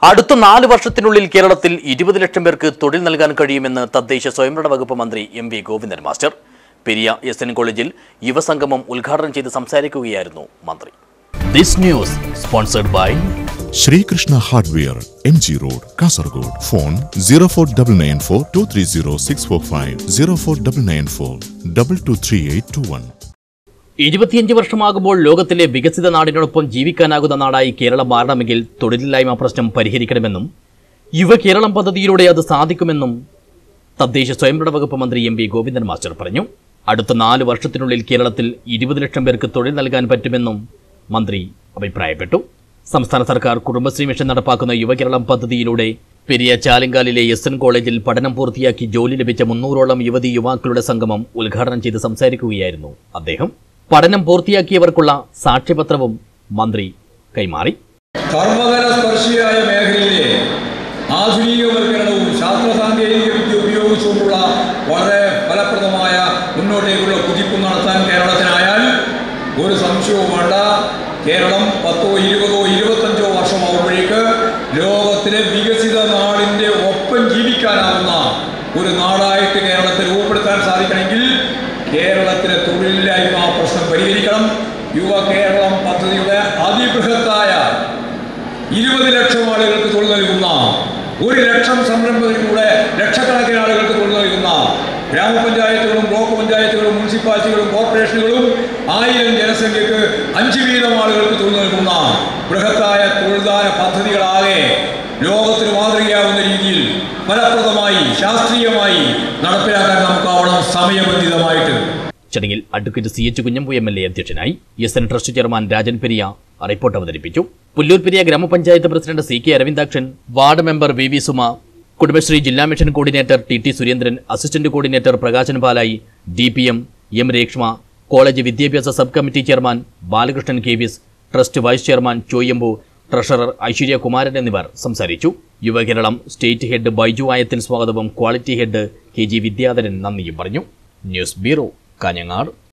അടുത്ത നാല് വർഷത്തിനുള്ളിൽ കേരളത്തിൽ ഇരുപത് ലക്ഷം പേർക്ക് തൊഴിൽ നൽകാൻ കഴിയുമെന്ന് തദ്ദേശ സ്വയംഭരണ വകുപ്പ് മന്ത്രി M V Govindan master Periya S N കോളേജിൽ യുവസംഗമം ഉദ്ഘാടനം ചെയ്ത് സംസാരിക്കുകയായിരുന്നു മന്ത്രി this news sponsored by Sreekrishna hardware M G road Kasaragod phone zero four double nine four two three zero six four five zero four double nine four double two three eight two one ഇരുപത്തിയഞ്ച് വർഷമാകുമ്പോൾ ലോകത്തിലെ വികസിത നാടിനോടൊപ്പം ജീവിക്കാനാകുന്ന നാടായി കേരളം മാറണമെങ്കിൽ തൊഴിലില്ലായ്മ പ്രശ്നം പരിഹരിക്കണമെന്നും യുവകേരളം പദ്ധതിയിലൂടെ അത് സാധിക്കുമെന്നും തദ്ദേശ സ്വയംഭരണ വകുപ്പ് മന്ത്രി എം പി ഗോവിന്ദൻ മാസ്റ്റർ പറഞ്ഞു അടുത്ത നാല് വർഷത്തിനുള്ളിൽ കേരളത്തിൽ ഇരുപത് ലക്ഷം പേർക്ക് തൊഴിൽ നൽകാൻ പറ്റുമെന്നും മന്ത്രി അഭിപ്രായപ്പെട്ടു സംസ്ഥാന സർക്കാർ കുടുംബശ്രീ മിഷൻ നടപ്പാക്കുന്ന യുവകേരളം പദ്ധതിയിലൂടെ പെരിയ ചാലിങ്കാലിലെ എസ് എൻ കോളേജിൽ പഠനം പൂർത്തിയാക്കി ജോലി ലഭിച്ച മുന്നൂറോളം യുവതി യുവാക്കളുടെ സംഗമം ഉദ്ഘാടനം ചെയ്ത് സംസാരിക്കുകയായിരുന്നു അദ്ദേഹം പഠനം പൂർത്തിയാക്കിയവർക്കുള്ള സാക്ഷ്യപത്രവും മന്ത്രി കൈമാറി കർമ്മകല സ്പർശിയായ മേഖലയിലെ ആധുനികവൽക്കരണവും ശാസ്ത്ര സാങ്കേതിക വിദ്യ ഉപയോഗിച്ചുകൊണ്ടുള്ള വളരെ ഫലപ്രദമായ മുന്നോട്ടേക്കുള്ള കുതിപ്പ് നടത്താൻ കേരളത്തിനായാൽ ഒരു സംശയവും വേണ്ട കേരളം പത്തോ ഇരുപതോ ഇരുപത്തഞ്ചോ വർഷമാകുമ്പോഴേക്ക് ലോകത്തിലെ വികസിത നാടിൻ്റെ ഒപ്പം ജീവിക്കാനാവുന്ന ഒരു നാടായിട്ട് കേരളത്തെ രൂപപ്പെടുത്താൻ സാധിക്കണമെങ്കിൽ കേരളത്തിലെ തൊഴിലില്ലായ്മ പ്രശ്നം പരിഹരിക്കണം യുവ കേരളം പദ്ധതിയുടെ അതിബൃഹത്തായ ഇരുപത് ലക്ഷം ആളുകൾക്ക് തൊഴിൽ നൽകുന്ന ഒരു ലക്ഷം സംരംഭങ്ങളിലൂടെ ലക്ഷക്കണക്കിന് ആളുകൾക്ക് തൊഴിൽ നൽകുന്ന ഗ്രാമപഞ്ചായത്തുകളും ബ്ലോക്ക് പഞ്ചായത്തുകളും മുനിസിപ്പാലിറ്റികളും കോർപ്പറേഷനുകളും ആയിരം ജനസംഖ്യക്ക് അഞ്ച് വീതം ആളുകൾക്ക് തൊഴിൽ നൽകുന്ന ബൃഹത്തായ തൊഴിൽദാന പദ്ധതികളാകെ ലോകത്തിന് മാതൃകയാവുന്ന രീതിയിൽ ഫലപ്രദമായി ശാസ്ത്രീയമായി നടപ്പിലാക്കാൻ നമുക്കാവണം സമയബന്ധിതമായിട്ട് ചടങ്ങിൽ advocate C H Kunhambu M L A അധ്യക്ഷനായി S N trust chairman Rajan Periya report അവതരിപ്പിച്ചു പുല്ലൂർ പെരിയ ഗ്രാമപഞ്ചായത്ത് president C K Aravindakshan ward member V V Suma Kudumbashree ജില്ലാ mission coordinator T T Surendran assistant coordinator Prakashan Palayi D P M M Reshma college വിദ്യാഭ്യാസ sub committee chairman Balakrishnan K വിസ് trust vice chairman Choyyambu treasurer Aishwarya Kumaran എന്നിവർ സംസാരിച്ചു Yuvakeralam state head Baiju ആയത്തിൽ സ്വാഗതവും quality head K G Vidyadharan നന്ദിയും പറഞ്ഞു news bureau Kanhangad